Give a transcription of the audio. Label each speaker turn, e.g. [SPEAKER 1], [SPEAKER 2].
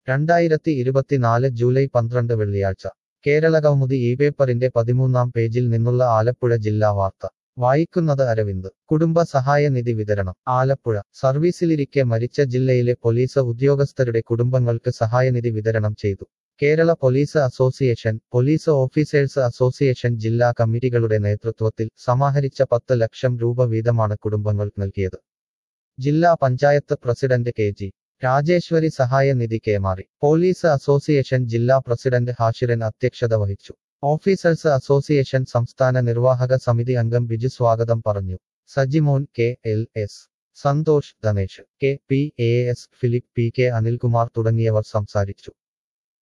[SPEAKER 1] രണ്ടായിരത്തി ഇരുപത്തിനാല് ജൂലൈ പന്ത്രണ്ട് വെള്ളിയാഴ്ച കേരളകൗമുദി ഈ പേപ്പറിന്റെ പതിമൂന്നാം പേജിൽ നിന്നുള്ള ആലപ്പുഴ ജില്ലാ വാർത്ത വായിക്കുന്നത് അരവിന്ദ് കുടുംബ സഹായ നിധി വിതരണം ആലപ്പുഴ സർവീസിലിരിക്കെ മരിച്ച ജില്ലയിലെ പോലീസ് ഉദ്യോഗസ്ഥരുടെ കുടുംബങ്ങൾക്ക് സഹായനിധി വിതരണം ചെയ്തു Kerala police association police officers association ജില്ലാ കമ്മിറ്റികളുടെ നേതൃത്വത്തിൽ സമാഹരിച്ച പത്ത് ലക്ഷം രൂപ വീതമാണ് കുടുംബങ്ങൾക്ക് നൽകിയത് ജില്ലാ panchayat president K G Rajeswari സഹായ നിധി കൈമാറി പോലീസ് അസോസിയേഷൻ ജില്ലാ പ്രസിഡന്റ് ഹാഷിരൻ അധ്യക്ഷത വഹിച്ചു ഓഫീസേഴ്സ് അസോസിയേഷൻ സംസ്ഥാന നിർവാഹക സമിതി അംഗം ബിജു സ്വാഗതം പറഞ്ഞു Sajimon K L S Santhosh Dhanesh K P A S Philip P K Anilkumar തുടങ്ങിയവർ സംസാരിച്ചു